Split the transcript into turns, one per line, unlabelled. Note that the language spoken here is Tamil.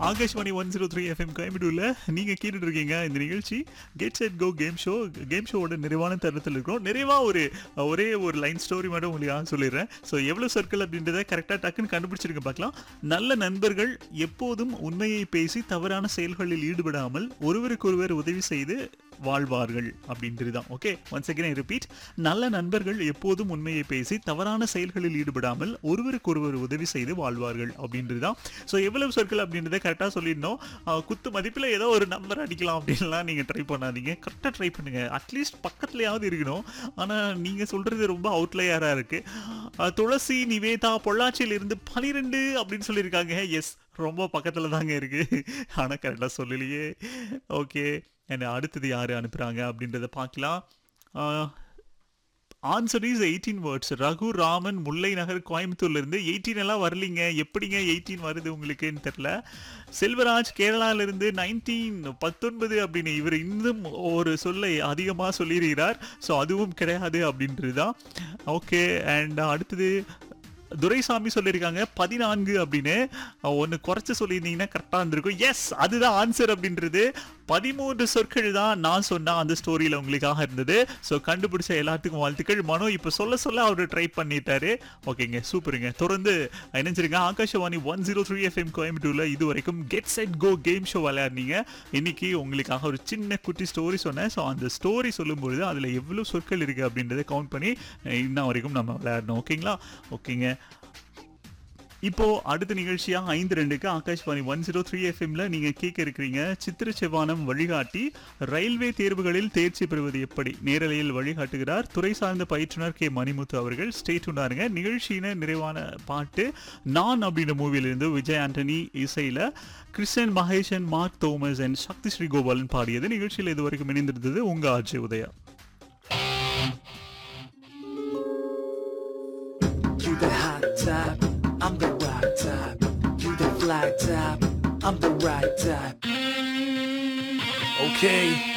Akashvani one zero three FM கோயம்புத்தூர்ல நீங்க கேட்டுட்டு இருக்கீங்க இந்த நிகழ்ச்சி get set go game show game ஷோவோட நிறைவான தருணத்தில் இருக்கிறோம் நிறைவா ஒரு ஒரே ஒரு லைன் ஸ்டோரி மட்டும் உங்களுக்கு சொல்லிடுறேன் ஸோ எவ்வளவு சர்க்கிள் அப்படின்றத கரெக்டாக டக்குன்னு கண்டுபிடிச்சிருக்க பார்க்கலாம் நல்ல நண்பர்கள் எப்போதும் உண்மையை பேசி தவறான செயல்களில் ஈடுபடாமல் ஒருவருக்கொருவர் உதவி செய்து வாழ்வார்கள் அப்படின்றது தான் ஓகே ஒன்ஸ் அகேன் ரிப்பீட் நல்ல நண்பர்கள் எப்போதும் உண்மையை பேசி தவறான செயல்களில் ஈடுபடாமல் ஒருவருக்கொருவர் உதவி செய்து வாழ்வார்கள் அப்படின்றது தான் ஸோ எவ்வளவு சொற்கள் அப்படின்றத கரெக்டாக சொல்லிடணும் அஹ், குத்து மதிப்பில் ஏதோ ஒரு நம்பர் அடிக்கலாம் அப்படின்லாம் நீங்கள் ட்ரை பண்ணாதீங்க கரெக்டாக ட்ரை பண்ணுங்க அட்லீஸ்ட் பக்கத்துலையாவது இருக்கணும் ஆனால் நீங்கள் சொல்கிறது ரொம்ப அவுட்லையராக இருக்குது துளசி நிவேதா பொள்ளாச்சியில் இருந்து பனிரெண்டு அப்படின்னு சொல்லியிருக்காங்க எஸ் ரொம்ப பக்கத்தில் தாங்க இருக்கு ஆனால் கரெக்டாக சொல்லலையே ஓகே என்ன அடுத்தது யார் அனுப்புகிறாங்க அப்படின்றத பார்க்கலாம் answer is eighteen words Raghu Raman Mullai Nagar கோயம்புத்தூர்ல இருந்து எயிட்டீன் எல்லாம் வரலீங்க எப்படிங்க எயிட்டீன் வருது உங்களுக்குன்னு தெரியல செல்வராஜ் கேரளால இருந்து நைன்டீன் பத்தொன்பது அப்படின்னு இவர் இன்னும் ஒரு சொல்லை அதிகமாக சொல்லியிருக்கிறார் ஸோ அதுவும் கிடையாது அப்படின்றது தான் ஓகே அண்ட் அடுத்தது துரைசாமி சொல்லியிருக்காங்க பதினான்கு அப்படின்னு ஒன்று குறைச்சு சொல்லியிருந்தீங்கன்னா கரெக்டாக இருந்திருக்கும் எஸ் அதுதான் ஆன்சர் அப்படின்றது பதிமூன்று சொற்கள் தான் நான் சொன்ன அந்த ஸ்டோரியில் உங்களுக்காக இருந்தது ஸோ கண்டுபிடிச்ச எல்லாத்துக்கும் வாழ்த்துக்கள் மனோ இப்போ சொல்ல சொல்ல அவர் ட்ரை பண்ணிட்டாரு ஓகேங்க சூப்பருங்க தொடர்ந்து இணைஞ்சிருங்க Akashvani one zero three FM கோயம்புத்தூரில் இது வரைக்கும் get set go game show விளையாடுனீங்க இன்னைக்கு உங்களுக்காக ஒரு சின்ன குட்டி ஸ்டோரி சொன்னேன் ஸோ அந்த ஸ்டோரி சொல்லும்பொழுது அதில் எவ்வளோ சொற்கள் இருக்குது அப்படின்றத கவுண்ட் பண்ணி இன்ன வரைக்கும் நம்ம விளையாடணும் ஓகேங்களா ஓகேங்க இப்போ அடுத்த நிகழ்ச்சியா ஐந்து ரெண்டுக்கு ஆகாஷ்வாணி ஒன் ஜீரோ த்ரீ எஃப்எம்ல நீங்க கேட்க இருக்கிறீங்க சித்திர செவ்வானம் வழிகாட்டி ரயில்வே தேர்வுகளில் தேர்ச்சி பெறுவது எப்படி நேரலையில் வழிகாட்டுகிறார் துறை சார்ந்த பயிற்றுனர் கே மணிமுத்து அவர்கள் ஸ்டேட் உண்டாருங்க நிகழ்ச்சியின நிறைவான பாட்டு நான் அப்படின்ற மூவியிலிருந்து விஜய் ஆண்டனி இசையில கிறிஸ்டன் மகேஷன் Mark Thomas and Sakthi Sri Gopalan பாடியது நிகழ்ச்சியில் இது வரைக்கும் இணைந்திருந்தது உங்க Ajay Udaya
You the hot type, I'm the rock type. You the fly type, I'm the right type. Okay.